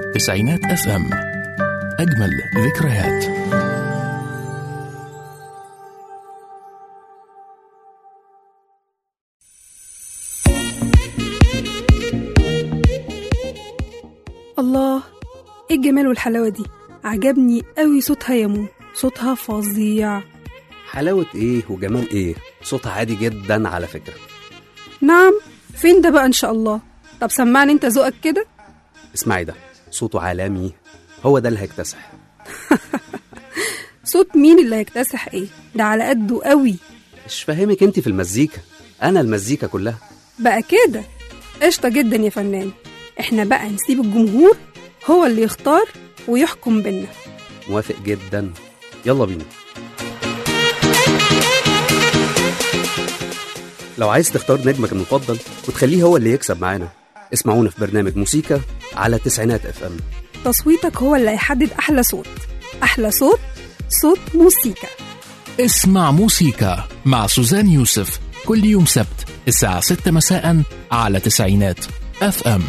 تسعينات اف ام اجمل ذكريات الله ايه الجمال والحلاوة دي عجبني قوي صوتها يا مو صوتها فظيع حلاوة ايه وجمال ايه صوتها عادي جدا على فكرة نعم فين ده بقى ان شاء الله طب سمعني انت ذوقك كده اسمعي ده صوته عالمي هو ده اللي هيكتسح صوت مين اللي هيكتسح ايه ده على قده قوي مش فاهمك انت في المزيكا انا المزيكا كلها بقى كده قشطة جدا يا فنان احنا بقى نسيب الجمهور هو اللي يختار ويحكم بينا موافق جدا يلا بينا لو عايز تختار نجمك المفضل وتخليه هو اللي يكسب معانا اسمعونا في برنامج موسيقى على تسعينات اف ام تصويتك هو اللي هيحدد احلى صوت احلى صوت صوت موسيقى اسمع موسيقى مع سوزان يوسف كل يوم سبت الساعة 6 مساء على تسعينات اف ام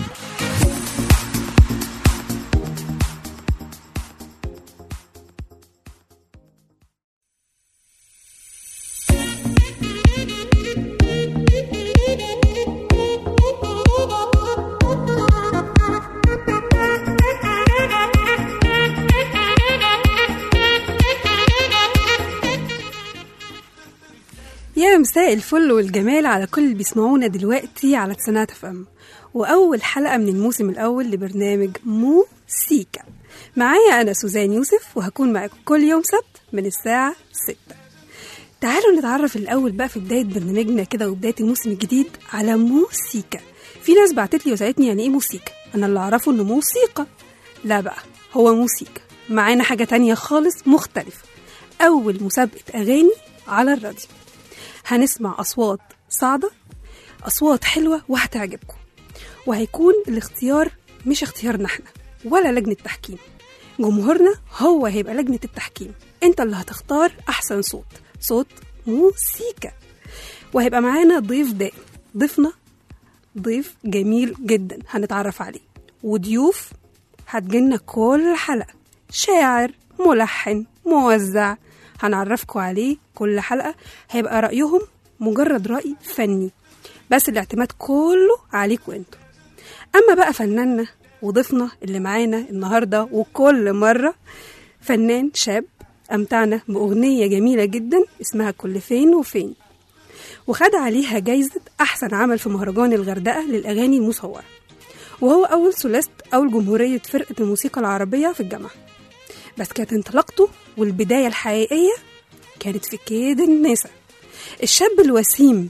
يا مساء الفل والجمال على كل اللي بيسمعونا دلوقتي على تسعينات اف ام واول حلقه من الموسم الاول لبرنامج موسيقى معايا انا سوزان يوسف وهكون معاكم كل يوم سبت من الساعه 6 تعالوا نتعرف الاول بقى في بدايه برنامجنا كده وبدايه الموسم الجديد على موسيقى في ناس بعتت لي وسالتني يعني ايه موسيقى انا اللي اعرفه انه موسيقى لا بقى هو موسيقى معانا حاجه تانية خالص مختلفه اول مسابقه اغاني على الراديو هنسمع أصوات صاعدة أصوات حلوة وهتعجبكم وهيكون الاختيار مش اختيارنا احنا ولا لجنة تحكيم جمهورنا هو هيبقى لجنة التحكيم انت اللي هتختار أحسن صوت صوت موسيقى وهيبقى معانا ضيف دائم ضيفنا ضيف جميل جدا هنتعرف عليه وضيوف هتجيلنا كل حلقة شاعر ملحن موزع هنعرفكم عليه كل حلقة هيبقى رأيهم مجرد رأي فني بس الاعتماد كله عليكم انتوا أما بقى فناننا وضيفنا اللي معانا النهاردة وكل مرة فنان شاب أمتعنا بأغنية جميلة جدا اسمها كل فين وفين وخد عليها جايزة أحسن عمل في مهرجان الغردقة للأغاني المصورة وهو أول سوليست أول جمهورية فرقة الموسيقى العربية في الجامعة بس كانت انطلاقته والبداية الحقيقية كانت في كيد النسا الشاب الوسيم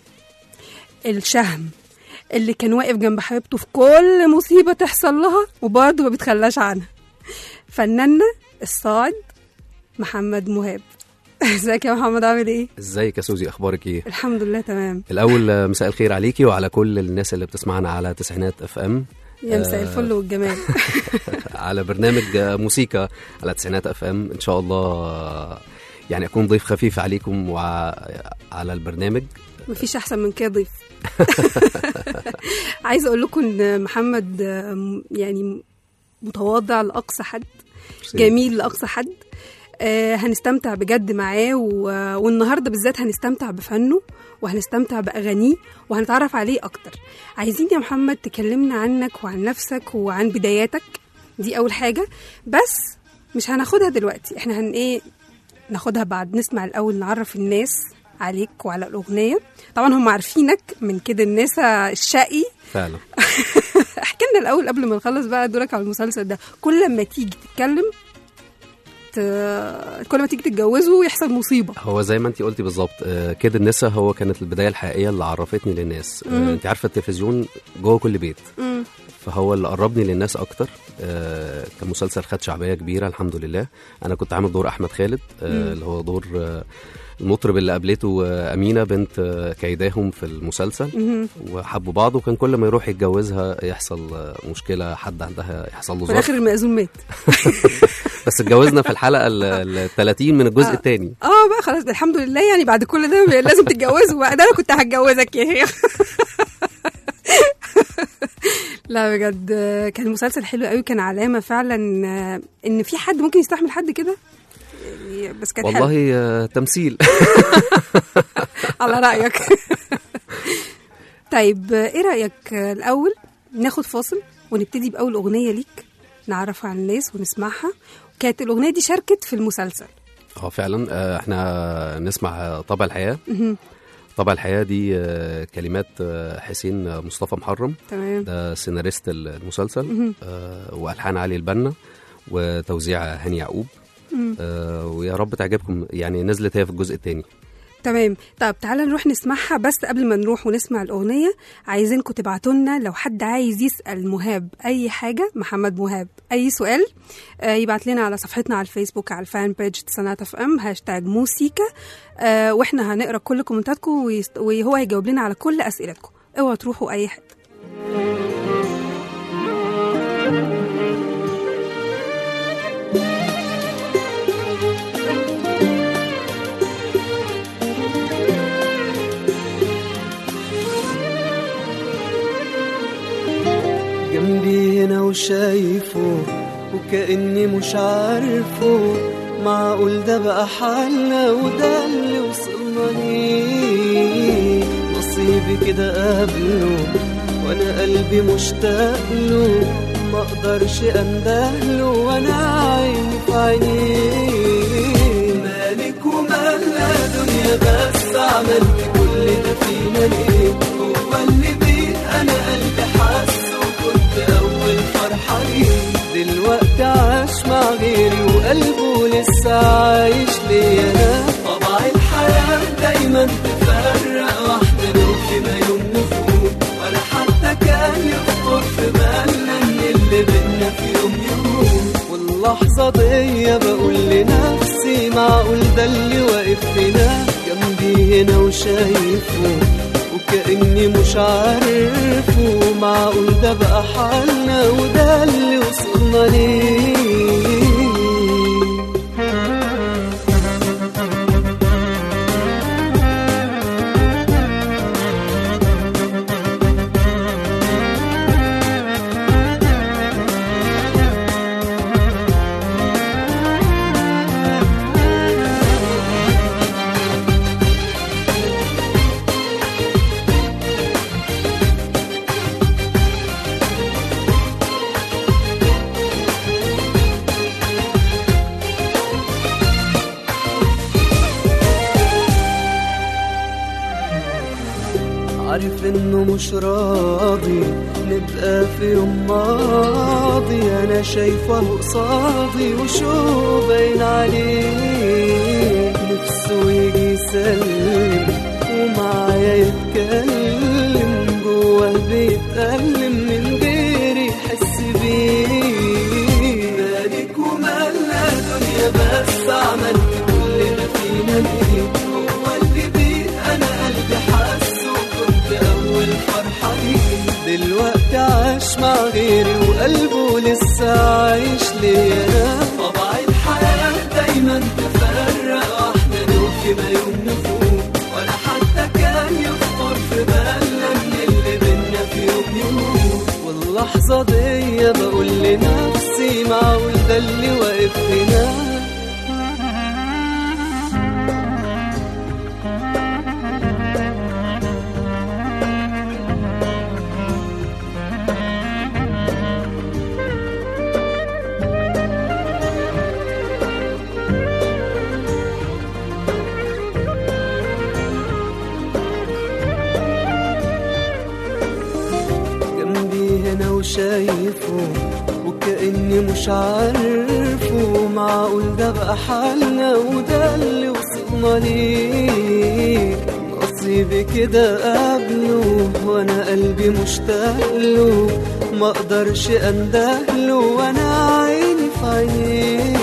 الشهم اللي كان واقف جنب حبيبته في كل مصيبة تحصل لها وبرضه ما بيتخلاش عنها فناننا الصاعد محمد مهاب ازيك يا محمد عامل ايه؟ ازيك يا سوزي اخبارك ايه الحمد لله تمام الاول آه، مساء الخير عليكي وعلى كل الناس اللي بتسمعنا على تسعينات اف ام يا مساء الفل والجمال على برنامج آه، موسيقى على تسعينات اف ام ان شاء الله آه، يعني اكون ضيف خفيف عليكم وعلى البرنامج مفيش احسن من كده ضيف عايزه اقول لكم ان محمد آم، يعني متواضع لاقصى حد جميل لاقصى حد آه هنستمتع بجد معاه و... والنهارده بالذات هنستمتع بفنه وهنستمتع باغانيه وهنتعرف عليه اكتر عايزين يا محمد تكلمنا عنك وعن نفسك وعن بداياتك دي اول حاجه بس مش هناخدها دلوقتي احنا هن ايه ناخدها بعد نسمع الاول نعرف الناس عليك وعلى الاغنيه طبعا هم عارفينك من كده الناس الشقي فعلا احكي لنا الاول قبل ما نخلص بقى دورك على المسلسل ده كل لما تيجي تتكلم ت... كل ما تيجي تتجوزوا يحصل مصيبه هو زي ما انت قلتي بالظبط آه، كده النسا هو كانت البدايه الحقيقيه اللي عرفتني للناس آه، مم. انت عارفه التلفزيون جوه كل بيت مم. فهو اللي قربني للناس اكتر آه، كان مسلسل خد شعبيه كبيره الحمد لله انا كنت عامل دور احمد خالد آه، مم. اللي هو دور آه، المطرب اللي قابلته آه، امينه بنت آه، كيداهم في المسلسل مهم. وحبوا بعض وكان كل ما يروح يتجوزها يحصل آه، مشكله حد عندها يحصل له في الاخر ظرف المأذون مات بس اتجوزنا في الحلقه ال 30 من الجزء آه. الثاني اه بقى خلاص ده الحمد لله يعني بعد كل ده لازم تتجوزوا بقى ده انا كنت هتجوزك يا شيخ لا بجد آه، كان مسلسل حلو قوي كان علامه فعلا آه، ان في حد ممكن يستحمل حد كده يعني بس كان حلو والله آه، تمثيل على رايك طيب آه، ايه رايك آه، الاول ناخد فاصل ونبتدي باول اغنيه ليك نعرفها عن الناس ونسمعها كانت الاغنيه دي شاركت في المسلسل اه فعلا آه، احنا نسمع آه، طبع الحياه مهم. طبع الحياه دي آه، كلمات آه، حسين آه، مصطفى محرم تمام ده سيناريست المسلسل مهم. آه، والحان علي البنا وتوزيع هاني يعقوب مم. آه، ويا رب تعجبكم يعني نزلت هي في الجزء الثاني تمام طب تعالى نروح نسمعها بس قبل ما نروح ونسمع الأغنية عايزينكم تبعتوا لنا لو حد عايز يسأل مهاب أي حاجة محمد مهاب أي سؤال آه يبعت لنا على صفحتنا على الفيسبوك على الفان بيج تسانات اف ام هاشتاج موسيكا آه واحنا هنقرا كل كومنتاتكم ويست- وهو هيجاوب لنا على كل أسئلتكم اوعوا تروحوا أي حتة جنبي هنا وشايفه وكأني مش عارفه معقول ده بقى حالنا وده اللي وصلنا ليه نصيبي كده قابله وانا قلبي مشتاق له ما اقدرش اندهله وانا عيني في عينيه مالك ومالنا دنيا بس عملت كل ده فينا ليه هو اللي بيه انا قلبي حاسه وكنت اول فرحه ليه دلوقتي عاش مع غيري وقلبه لسه عايش ليا انا طبع الحياه دايما تفرق واحده لو كده يوم نفوق ولا حتى كان يخطر في بالنا ان اللي بينا في يوم يموت واللحظة دي بقول لنفسي معقول ده اللي واقف هنا جنبي هنا وشايفه وكأني مش عارفه معقول ده بقى حالنا وده اللي وصلنا ليه عارف انه مش راضي نبقى في يوم ماضي انا شايفه قصادي وشو باين عليه نفسه يجي يسلم ومعايا يتكلم جواه بيتألم من غير يحس بيه مالك ومالنا دنيا بس عملت كل ده فينا ليه هو اللي بيه انا قلبي حاسه كنت اول فرحه ليه دلوقتي عاش مع غيري وقلبه لسه عايش ليا انا طبع الحياه دايما تفرق واحنا لو كده يوم نفوق ولا حتى كان يخطر في بالنا ان اللي بينا في يوم يموت واللحظه دي بقول لنفسي معقول ده اللي واقف هنا جنبي هنا وشايفه وكأني مش عارفه معقول ده بقى حالنا وده اللي وصلنا ليه نصيبي كده قبله وانا قلبي مشتاق له ما اقدرش اندهله وانا عيني في عينيه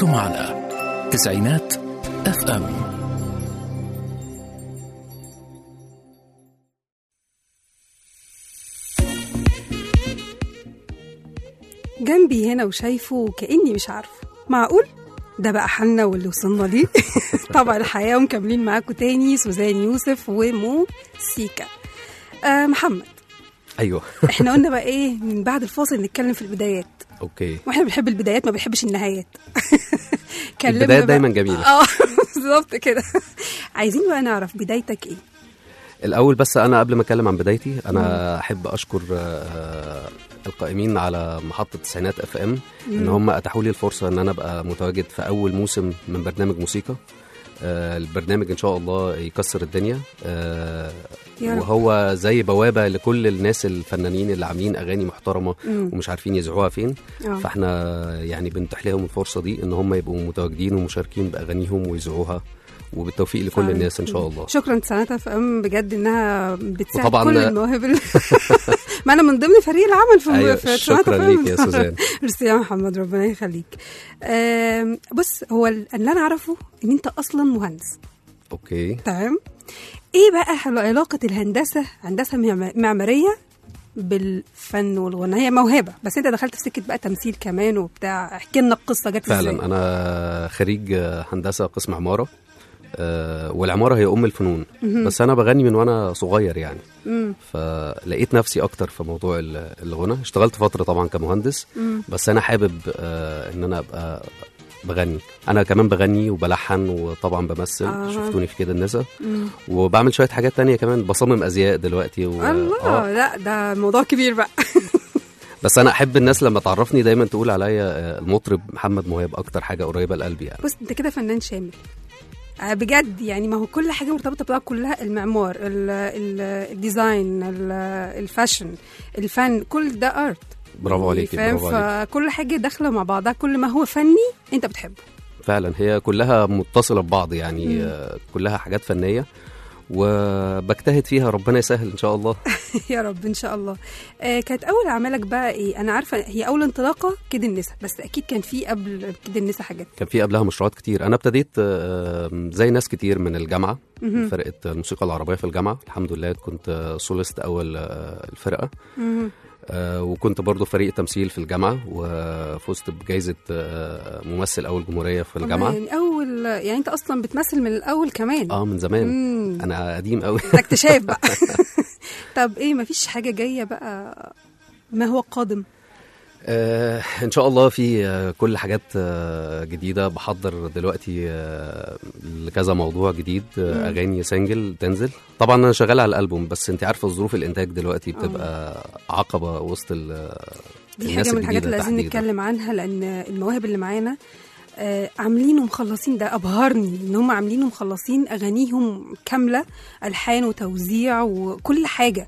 كنتم على تسعينات اف ام جنبي هنا وشايفه كأني مش عارفه معقول؟ ده بقى حالنا واللي وصلنا ليه طبعا الحياة ومكملين معاكم تاني سوزان يوسف ومو سيكا آه محمد ايوه احنا قلنا بقى ايه من بعد الفاصل نتكلم في البدايات اوكي واحنا بنحب البدايات ما بنحبش النهايات كلمنا البدايات بقى- دايما جميلة. اه بالظبط كده عايزين بقى نعرف بدايتك ايه الاول بس انا قبل ما اتكلم عن بدايتي انا احب اشكر آه، القائمين على محطه تسعينات اف ام ان هم اتاحوا لي الفرصه ان انا ابقى متواجد في اول موسم من برنامج موسيقى آه، البرنامج ان شاء الله يكسر الدنيا آه، يا رب. وهو زي بوابه لكل الناس الفنانين اللي عاملين اغاني محترمه مم. ومش عارفين يذيعوها فين آه. فاحنا يعني بنتيح لهم الفرصه دي ان هم يبقوا متواجدين ومشاركين باغانيهم ويذيعوها وبالتوفيق لكل فعلا. الناس ان شاء الله شكرا تسعينات اف ام بجد انها بتساعد وطبعاً- كل المواهب ال- ما انا من ضمن فريق العمل في أيوة، في تسعينات شكراً FM. ليك يا سوزان. ميرسي يا محمد ربنا يخليك آم، بص هو ال- اللي انا اعرفه ان انت اصلا مهندس اوكي تمام ايه بقى حل- علاقه الهندسه هندسه معم- معماريه بالفن والغنى هي موهبه بس انت دخلت في سكه بقى تمثيل كمان وبتاع احكي لنا القصه جت ازاي فعلا انا خريج هندسه قسم عماره آه، والعماره هي ام الفنون بس انا بغني من وانا صغير يعني مم. فلقيت نفسي اكتر في موضوع ال- الغنى اشتغلت فتره طبعا كمهندس بس انا حابب آه، ان انا ابقى بغني انا كمان بغني وبلحن وطبعا بمثل آه. شفتوني في كده النساء وبعمل شويه حاجات تانية كمان بصمم ازياء دلوقتي و... الله آه. لا ده موضوع كبير بقى بس انا احب الناس لما تعرفني دايما تقول عليا آه، المطرب محمد مهاب اكتر حاجه قريبه لقلبي يعني بص انت كده فنان شامل آه، بجد يعني ما هو كل حاجه مرتبطه ببعض كلها المعمار ال ال الديزاين ال- الفاشن الفن كل ده ارت برافو عليك فاهم برافو عليك فكل حاجه داخله مع بعضها كل ما هو فني انت بتحبه فعلا هي كلها متصله ببعض يعني آه، كلها حاجات فنيه وبجتهد فيها ربنا يسهل ان شاء الله يا رب ان شاء الله آه كانت اول اعمالك بقى ايه انا عارفه هي اول انطلاقه كده النساء بس اكيد كان في قبل كده النساء حاجات كان في قبلها مشروعات كتير انا ابتديت آه، زي ناس كتير من الجامعه فرقه الموسيقى العربيه في الجامعه الحمد لله كنت آه، سوليست اول آه، الفرقه مهم. آه، وكنت برضو فريق تمثيل في الجامعه وفزت بجائزه آه، ممثل اول جمهوريه في الجامعه يعني اول يعني انت اصلا بتمثل من الاول كمان اه من زمان مم. انا قديم قوي ده اكتشاف بقى طب ايه مفيش حاجه جايه بقى ما هو قادم آه ان شاء الله في آه كل حاجات آه جديده بحضر دلوقتي آه لكذا موضوع جديد آه اغاني سنجل تنزل طبعا انا شغال على الالبوم بس انت عارفه ظروف الانتاج دلوقتي بتبقى عقبه وسط ال- دي الناس حاجه من الحاجات الجديدة اللي عايزين تحديداً. نتكلم عنها لان المواهب اللي معانا آه عاملين ومخلصين ده ابهرني ان هم عاملين ومخلصين اغانيهم كامله الحان وتوزيع وكل حاجه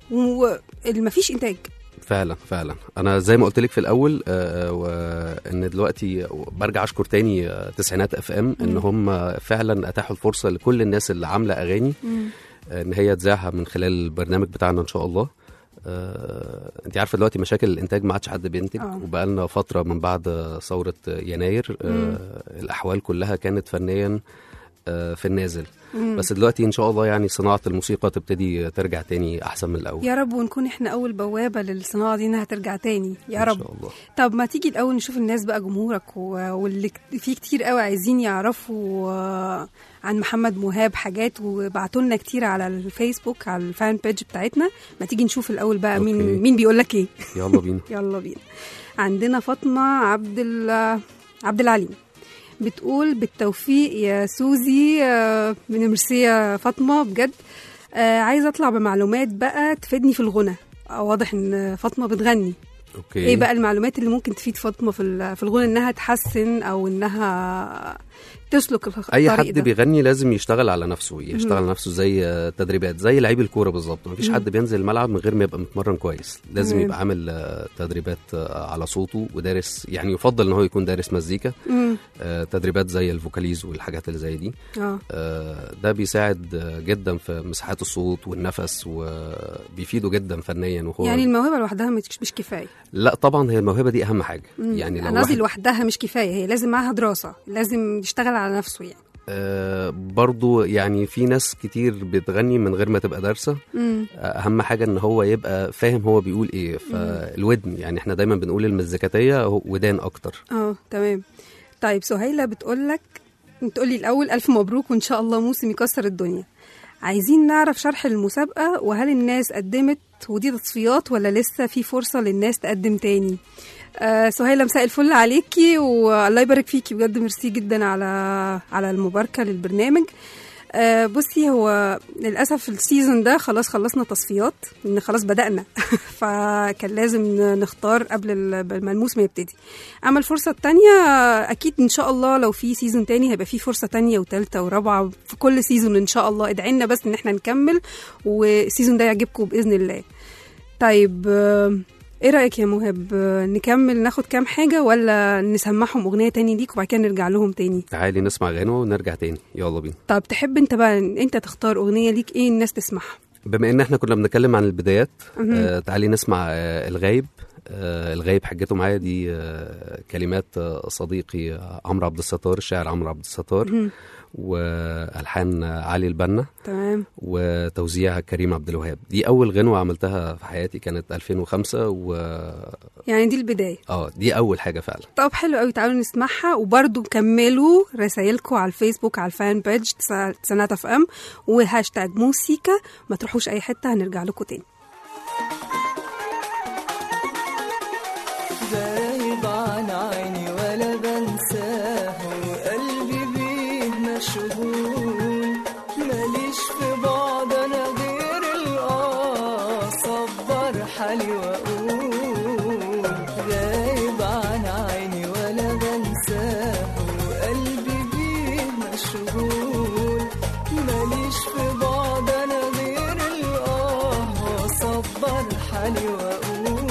ومفيش انتاج فعلا فعلا انا زي ما قلت لك في الاول آه وان دلوقتي برجع اشكر تاني آه، تسعينات اف ام ان هم فعلا اتاحوا الفرصه لكل الناس اللي عامله اغاني آه، ان هي تذاعها من خلال البرنامج بتاعنا ان شاء الله آه، انت عارفه دلوقتي مشاكل الانتاج ما عادش حد بينتج آه. وبقالنا فتره من بعد ثوره يناير آه، الاحوال كلها كانت فنيا آه، في النازل بس دلوقتي ان شاء الله يعني صناعه الموسيقى تبتدي ترجع تاني احسن من الاول يا رب ونكون احنا اول بوابه للصناعه دي انها ترجع تاني يا ان رب شاء الله طب ما تيجي الاول نشوف الناس بقى جمهورك و- واللي كت- في كتير قوي عايزين يعرفوا آه، عن محمد مهاب حاجات وبعتوا لنا كتير على الفيسبوك على الفان بيج بتاعتنا ما تيجي نشوف الاول بقى مين أوكي. مين بيقول لك ايه يلا بينا يلا بينا عندنا فاطمه عبد ال- عبد العليم بتقول بالتوفيق يا سوزي آه، من ميرسي يا فاطمه بجد آه، عايزه اطلع بمعلومات بقى تفيدني في الغنى آه، واضح ان فاطمه بتغني اوكي ايه بقى المعلومات اللي ممكن تفيد فاطمه في ال- في الغنى انها تحسن او انها تسلك الخ- اي الطريق حد ده. بيغني لازم يشتغل على نفسه يشتغل على نفسه زي آه، تدريبات زي لعيب الكوره بالظبط مفيش حد بينزل الملعب من غير ما يبقى متمرن كويس لازم تمام. يبقى عامل آه، تدريبات آه، على صوته ودارس يعني يفضل ان هو يكون دارس مزيكا مم. آه، تدريبات زي الفوكاليز والحاجات اللي زي دي اه آه، ده بيساعد آه، جدا في مساحات الصوت والنفس وبيفيده جدا فنيا وهو يعني الموهبه لوحدها مش مش كفايه لا طبعا هي الموهبه دي اهم حاجه مم. يعني لو انا قصدي واحد لوحدها مش كفايه هي لازم معاها دراسه لازم يشتغل على نفسه يعني آه، برضو يعني في ناس كتير بتغني من غير ما تبقى دارسه مم. اهم حاجه ان هو يبقى فاهم هو بيقول ايه فالودن يعني احنا دايما بنقول المزيكاتيه هو ودان اكتر اه تمام طيب سهيلة بتقول لك بتقولي الأول ألف مبروك وإن شاء الله موسم يكسر الدنيا عايزين نعرف شرح المسابقة وهل الناس قدمت ودي تصفيات ولا لسه في فرصة للناس تقدم تاني آه سهيلة مساء الفل عليكي والله يبارك فيكي بجد ميرسي جدا على على المباركة للبرنامج آه بصي هو للأسف السيزون ده خلاص خلصنا تصفيات إن خلاص بدأنا فكان لازم نختار قبل ال- ما الموسم يبتدي أما الفرصة التانية آه، أكيد إن شاء الله لو في سيزون تاني هيبقى في فرصة تانية وتالتة ورابعة في كل سيزون إن شاء الله ادعي لنا بس إن احنا نكمل والسيزون ده يعجبكم بإذن الله طيب آه، ايه رأيك يا مهاب آه، نكمل ناخد كام حاجة ولا نسمعهم أغنية تاني ليك وبعد كده نرجع لهم تاني تعالي نسمع غنوه ونرجع تاني يلا بينا طب تحب انت بقى إن انت تختار اغنيه ليك ايه الناس تسمعها بما ان احنا كنا بنتكلم عن البدايات آه تعالي نسمع آه الغايب آه الغايب حجته معايا دي آه كلمات آه صديقي آه، عمرو عبد الستار الشاعر عمرو عبد الستار والحان آه، علي البنا تمام وتوزيع كريم عبد الوهاب دي اول غنوه عملتها في حياتي كانت 2005 و يعني دي البدايه اه دي اول حاجه فعلا طب حلو قوي تعالوا نسمعها وبرضو كملوا رسايلكم على الفيسبوك على الفان بيج سنات اف ام وهاشتاج موسيقى ما تروحوش اي حته هنرجع لكم تاني غايب عن عيني ولا بنساه وقلبي بيه مشغول ماليش في بعض انا غير الاه صبر حالي واقول غايب عن عيني ولا بنساه وقلبي بيه مشغول ماليش في بعض انا غير الاه صبر حالي واقول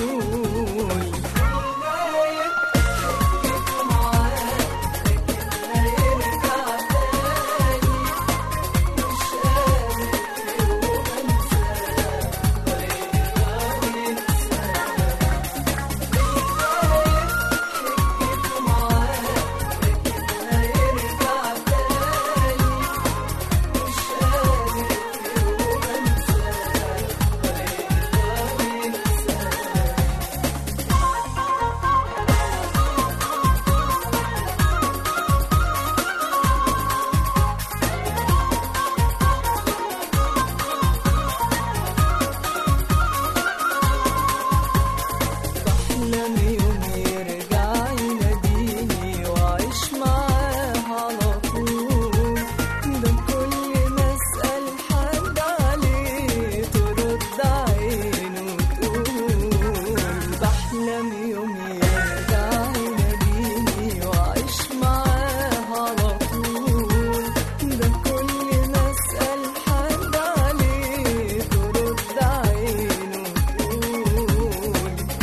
بحلم يوم يرجع يناديني وأعيش معاه على طول ده كل ما أسأل حد عليه ترد عينه وتقول بحلم يوم يرجع يناديني وأعيش معاه على طول ده كل ما أسأل حد عليه ترد عينه وتقول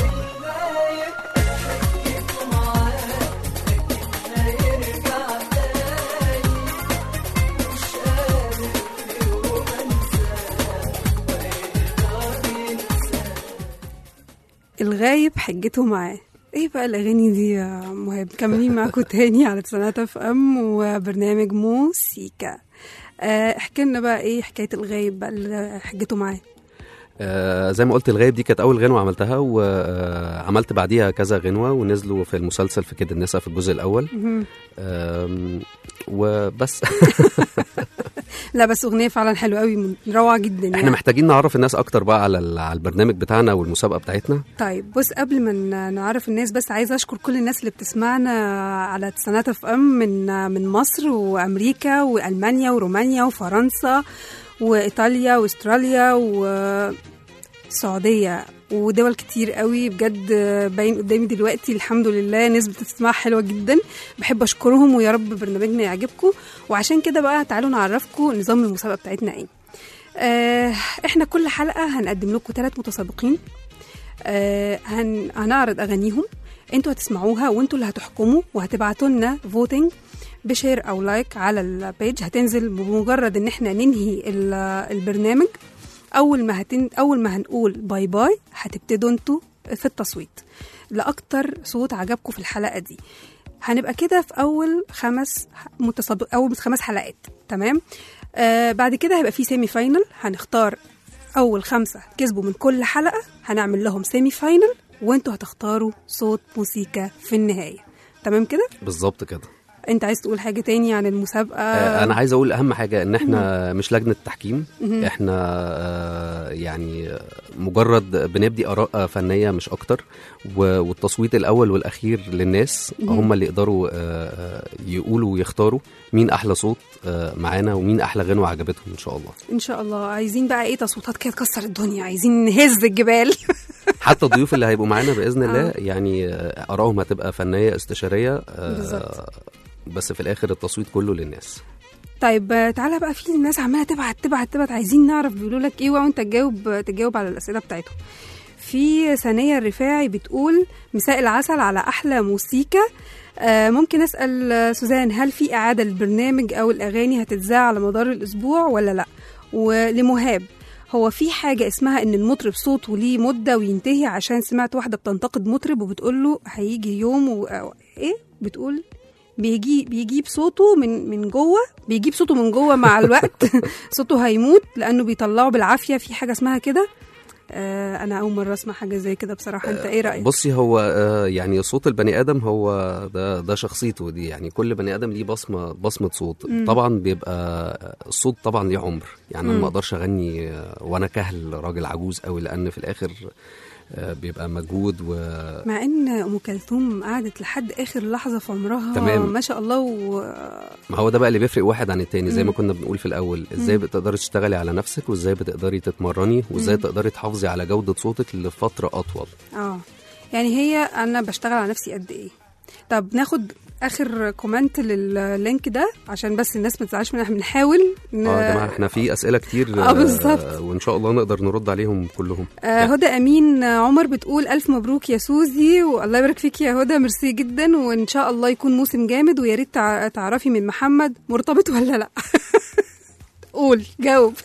الغايب حجته معاه ايه بقى الاغاني دي يا مهاب مكملين معاكم تاني على سنات اف ام وبرنامج موسيقى آه، احكي لنا بقى ايه حكايه الغايب بقى اللي حجته معاه آه زي ما قلت الغايب دي كانت اول غنوه عملتها وعملت بعديها كذا غنوه ونزلوا في المسلسل في كده النساء في الجزء الاول آم، وبس لا بس اغنيه فعلا حلوه قوي من- روعه جدا احنا يعني. محتاجين نعرف الناس اكتر بقى على ال- على البرنامج بتاعنا والمسابقه بتاعتنا طيب بص قبل ما ن- نعرف الناس بس عايزه اشكر كل الناس اللي بتسمعنا على سنات اف ام من من مصر وامريكا والمانيا ورومانيا وفرنسا وايطاليا واستراليا والسعوديه ودول كتير قوي بجد آه، باين قدامي دلوقتي الحمد لله نسبة استماع حلوة جدا بحب أشكرهم ويا رب برنامجنا يعجبكم وعشان كده بقى تعالوا نعرفكم نظام المسابقة بتاعتنا ايه آه احنا كل حلقة هنقدم لكم ثلاث متسابقين آه هن... هنعرض اغانيهم انتوا هتسمعوها وانتوا اللي هتحكموا وهتبعتوا لنا فوتنج بشير او لايك على البيج هتنزل بمجرد ان احنا ننهي ال- البرنامج اول ما هتن... اول ما هنقول باي باي هتبتدوا انتوا في التصويت لاكتر صوت عجبكم في الحلقه دي هنبقى كده في اول خمس متسابق اول خمس حلقات تمام آه بعد كده هيبقى في سيمي فاينل هنختار اول خمسه كسبوا من كل حلقه هنعمل لهم سيمي فاينل وانتوا هتختاروا صوت موسيقى في النهايه تمام كده بالظبط كده انت عايز تقول حاجه تاني عن المسابقه آه، انا عايز اقول اهم حاجه ان احنا مش لجنه تحكيم احنا آه، يعني آه، مجرد بنبدي اراء آه، فنيه مش اكتر و- والتصويت الاول والاخير للناس هم اللي يقدروا آه، آه، يقولوا ويختاروا مين احلى صوت آه، معانا ومين احلى غنوه عجبتهم ان شاء الله ان شاء الله عايزين بقى ايه تصويتات كده تكسر الدنيا عايزين نهز الجبال حتى الضيوف اللي هيبقوا معانا باذن الله يعني آه، ارائهم هتبقى فنيه استشاريه آه، بالظبط. بس في الاخر التصويت كله للناس طيب آه، تعالى بقى في ناس عماله تبعت تبعت تبعت عايزين نعرف بيقولوا لك ايه وانت تجاوب تجاوب على الاسئله بتاعتهم في ثانية الرفاعي بتقول مساء العسل على أحلى موسيقى آه ممكن أسأل آه، سوزان هل في إعادة للبرنامج أو الأغاني هتتذاع على مدار الأسبوع ولا لأ ولمهاب هو في حاجة اسمها إن المطرب صوته ليه مدة وينتهي عشان سمعت واحدة بتنتقد مطرب وبتقول له هيجي يوم و... أو إيه بتقول بيجي بيجيب صوته من من جوه بيجيب صوته من جوه مع الوقت صوته هيموت لانه بيطلعه بالعافيه في حاجه اسمها كده آه انا اول مره اسمع حاجه زي كده بصراحه انت ايه رايك بصي هو آه، يعني صوت البني ادم هو ده ده شخصيته دي يعني كل بني ادم ليه بصمه بصمه صوت طبعا بيبقى الصوت طبعا ليه عمر يعني انا ما اقدرش اغني آه، وانا كهل راجل عجوز قوي لان في الاخر آه، بيبقى مجهود و مع ان ام كلثوم قعدت لحد اخر لحظه في عمرها تمام. ما شاء الله و... ما هو ده بقى اللي بيفرق واحد عن التاني زي ما كنا بنقول في الاول ازاي بتقدري تشتغلي على نفسك وازاي بتقدري تتمرني وازاي تقدري تحافظي على جوده صوتك لفتره اطول اه يعني هي انا بشتغل على نفسي قد ايه طب ناخد اخر كومنت لللينك ده عشان بس الناس ما تزعلش مننا احنا بنحاول ن... اه يا جماعه احنا في اسئله كتير آه، بالظبط. وان شاء الله نقدر نرد عليهم كلهم آه هدى امين آه، عمر بتقول الف مبروك يا سوزي والله يبارك فيك يا هدى ميرسي جدا وان شاء الله يكون موسم جامد ويا ريت تع- تعرفي من محمد مرتبط ولا لا قول جاوب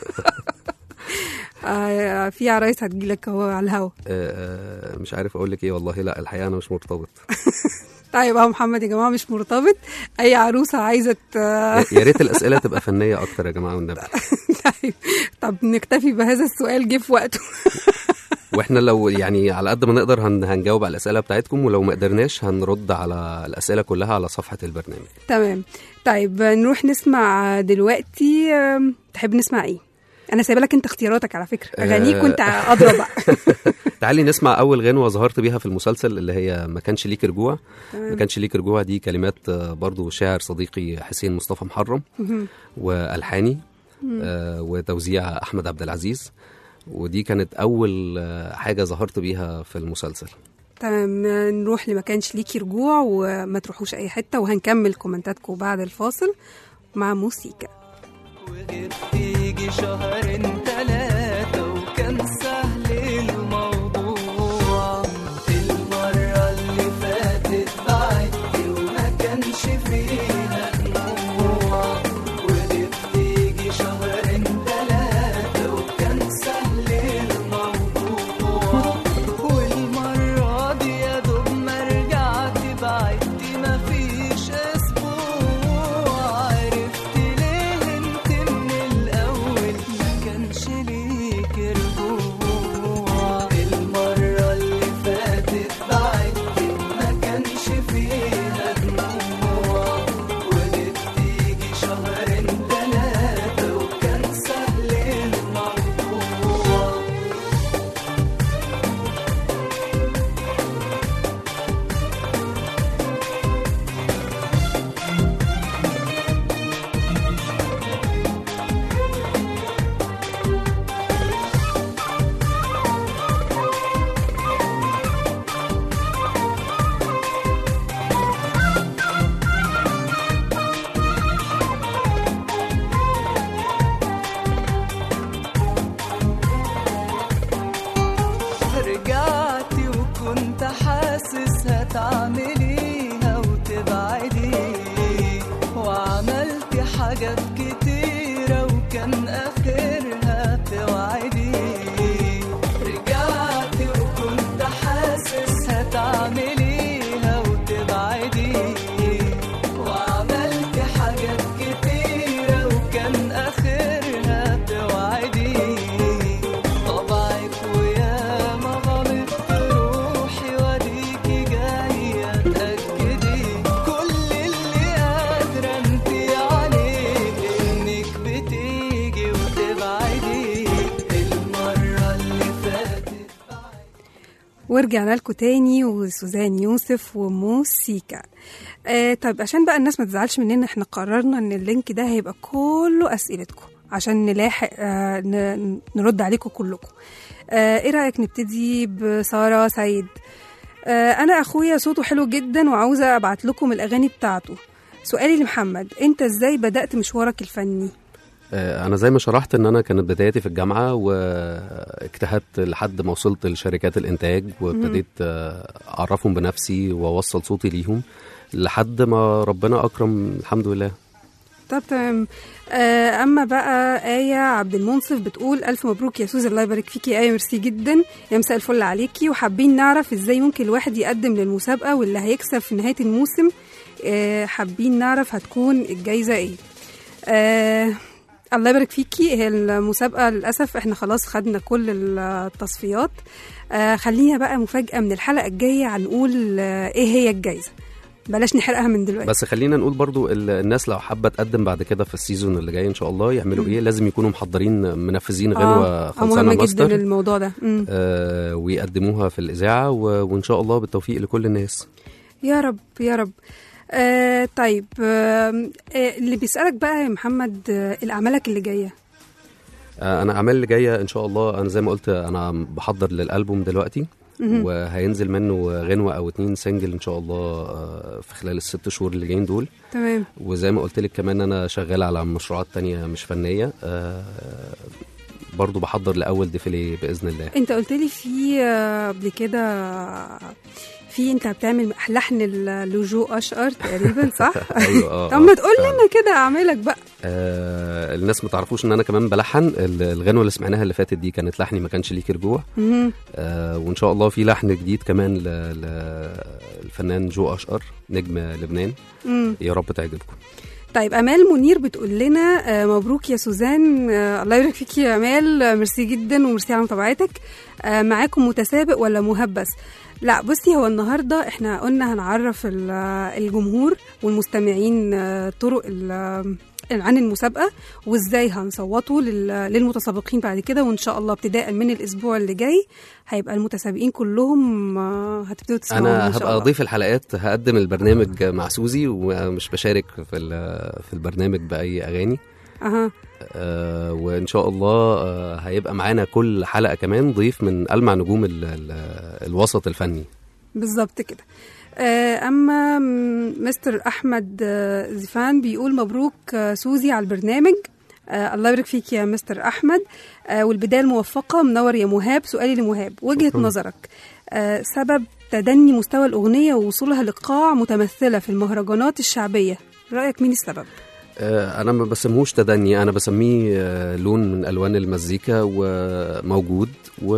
آه في عرايس هتجيلك اهو على الهوا آه، آه، مش عارف اقول لك ايه والله لا الحقيقه انا مش مرتبط طيب اهو محمد يا جماعه مش مرتبط اي عروسه عايزه ت- يا يا ريت الاسئله تبقى فنيه اكتر يا جماعه والنبي طيب طب نكتفي بهذا السؤال جه في وقته واحنا لو يعني على قد ما نقدر هن هنجاوب على الاسئله بتاعتكم ولو ما قدرناش هنرد على الاسئله كلها على صفحه البرنامج تمام طيب نروح نسمع دلوقتي آم، تحب نسمع ايه انا سايبه لك انت اختياراتك على فكره اغانيك وانت ادرى بقى تعالي نسمع اول غنوه ظهرت بيها في المسلسل اللي هي ما كانش ليك رجوع ما كانش ليك رجوع دي كلمات آه، برضو شاعر صديقي حسين مصطفى محرم والحاني آه، وتوزيع احمد عبد العزيز ودي كانت اول آه، حاجه ظهرت بيها في المسلسل تمام نروح لما كانش ليكي رجوع وما تروحوش اي حته وهنكمل كومنتاتكم بعد الفاصل مع موسيقى وغير تيجي شهرين تلاتة وكان سهل الموضوع المرة اللي فاتت بعدتي وما كانش فيها دموع وغير تيجي شهرين تلاتة وكان سهل الموضوع والمرة دي يا دوب ما رجعت بعدتي مفيش أسبوع عرفت ليه انت من الأول ما كانش حاسس هتعمليها وتبعدي وعملت حاجات كتيرة وكان آخرها توعدي رجعت وكنت حاسس هتعمليها وتبعدي وعملت حاجات كتيرة وكان آخرها توعدي طبعك ويا ما غلطت روحي واديكي جاية تأكدي كل اللي قادرة انتي عليه انك بتيجي وتبعدي المرة اللي فاتت ورجعنا لكم تاني وسوزان يوسف وموسيكا آه طيب عشان بقى الناس ما تزعلش مننا احنا قررنا ان اللينك ده هيبقى كله اسئلتكم عشان نلاحق آه ن- نرد عليكم كلكم آه ايه رايك نبتدي بساره سيد آه انا اخويا صوته حلو جدا وعاوزه ابعت لكم الاغاني بتاعته سؤالي لمحمد انت ازاي بدات مشوارك الفني آه، انا زي ما شرحت ان انا كانت بدايتي في الجامعه واجتهدت لحد ما وصلت لشركات الانتاج وابتديت آه، اعرفهم بنفسي واوصل صوتي ليهم لحد ما ربنا اكرم الحمد لله طب تمام آه، اما بقى آية عبد المنصف بتقول ألف مبروك يا سوزي الله يبارك فيكي يا آية ميرسي جدا يا مساء الفل عليكي وحابين نعرف ازاي ممكن الواحد يقدم للمسابقة واللي هيكسب في نهاية الموسم آه، حابين نعرف هتكون الجايزة ايه آه الله يبارك فيكي هي المسابقة للأسف احنا خلاص خدنا كل التصفيات آه خلينا بقى مفاجأة من الحلقة الجاية هنقول آه ايه هي الجايزة بلاش نحرقها من دلوقتي بس خلينا نقول برضو ال- الناس لو حابه تقدم بعد كده في السيزون اللي جاي ان شاء الله يعملوا ايه لازم يكونوا محضرين منفذين غنوه آه خلصانه مهم جدا ماستر الموضوع ده مم. آه ويقدموها في الاذاعه و- وان شاء الله بالتوفيق لكل الناس يا رب يا رب آه طيب آه آه، اللي بيسألك بقى يا محمد آه الأعمالك اللي جاية آه، انا اعمال اللي جايه ان شاء الله انا زي ما قلت انا بحضر للالبوم دلوقتي وهينزل منه غنوه او اتنين سنجل ان شاء الله آه، في خلال الست شهور اللي جايين دول تمام وزي ما قلت لك كمان انا شغال على مشروعات تانية مش فنيه آه، برضو بحضر لاول ديفيلي باذن الله انت قلت لي في آه، قبل كده في انت بتعمل لحن اللجوء اشقر تقريبا صح؟ ايوه اه طب ما آه، تقول فعلاً. لنا كده اعمالك بقى آه الناس ما تعرفوش ان انا كمان بلحن ال- الغنوه اللي سمعناها اللي فاتت دي كانت لحني ما كانش ليك رجوع مهم. آه وان شاء الله في لحن جديد كمان للفنان جو اشقر نجم لبنان مم. يا رب تعجبكم طيب امال منير بتقول لنا آه، مبروك يا سوزان آه، الله يبارك فيكي يا امال آه، ميرسي جدا وميرسي على متابعتك آه، معاكم متسابق ولا مهبس لا بصي هو النهارده احنا قلنا هنعرف ال- آه، الجمهور والمستمعين آه، طرق ال- آه، عن المسابقه وازاي هنصوتوا لل- للمتسابقين بعد كده وان شاء الله ابتداء من الاسبوع اللي جاي هيبقى المتسابقين كلهم آه، هتبتدوا تسمعوا انا ان شاء هبقى الله ضيف الحلقات هقدم البرنامج مع سوزي ومش بشارك في ال- في البرنامج باي اغاني اها آه وان شاء الله آه هيبقى معانا كل حلقه كمان ضيف من المع نجوم ال ال الوسط الفني بالظبط كده آه، اما م- مستر احمد آه، زفان بيقول مبروك آه، سوزي على البرنامج آه الله يبارك فيك يا مستر احمد آه والبدايه الموفقه منور يا مهاب سؤالي لمهاب وجهه شكراً. نظرك آه سبب تدني مستوى الاغنيه ووصولها لقاع متمثله في المهرجانات الشعبيه رايك مين السبب آه، انا ما بسموش تدني انا بسميه آه، لون من الوان المزيكا وموجود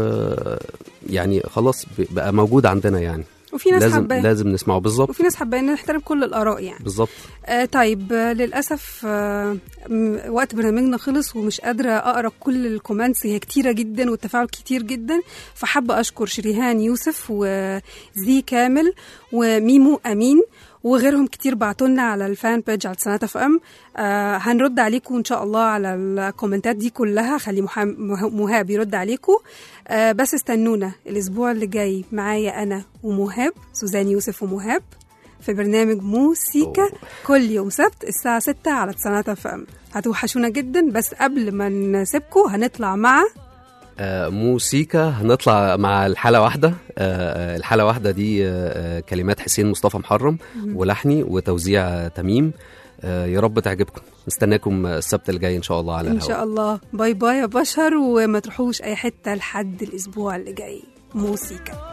ويعني خلاص ب- بقى موجود عندنا يعني وفي ناس لازم حباه لازم نسمعه بالظبط وفي ناس حباه ان نحترم كل الاراء يعني بالظبط آه طيب آه للأسف آه م- وقت برنامجنا خلص ومش قادرة أقرأ كل الكومنتس هي كتيرة جدا والتفاعل كتير جدا فحابة أشكر شريهان يوسف وزي كامل وميمو أمين وغيرهم كتير بعتولنا على الفان بيج على سنة اف ام آه هنرد عليكم ان شاء الله على الكومنتات دي كلها خلي محام- مه- مهاب يرد عليكم آه بس استنونا الاسبوع اللي جاي معايا انا ومهاب سوزان يوسف ومهاب في برنامج موسيقى أوه. كل يوم سبت الساعة 6 على تسعة اف ام هتوحشونا جدا بس قبل ما نسيبكم هنطلع مع آه، موسيقى هنطلع مع الحالة واحدة آه، آه، الحالة واحدة دي آه، آه، كلمات حسين مصطفى محرم ولحني وتوزيع آه، تميم آه، يا رب تعجبكم نستناكم السبت الجاي ان شاء الله على ان الهواء شاء الله باي باي يا بشر وما تروحوش اي حتة لحد الاسبوع اللي جاي موسيقى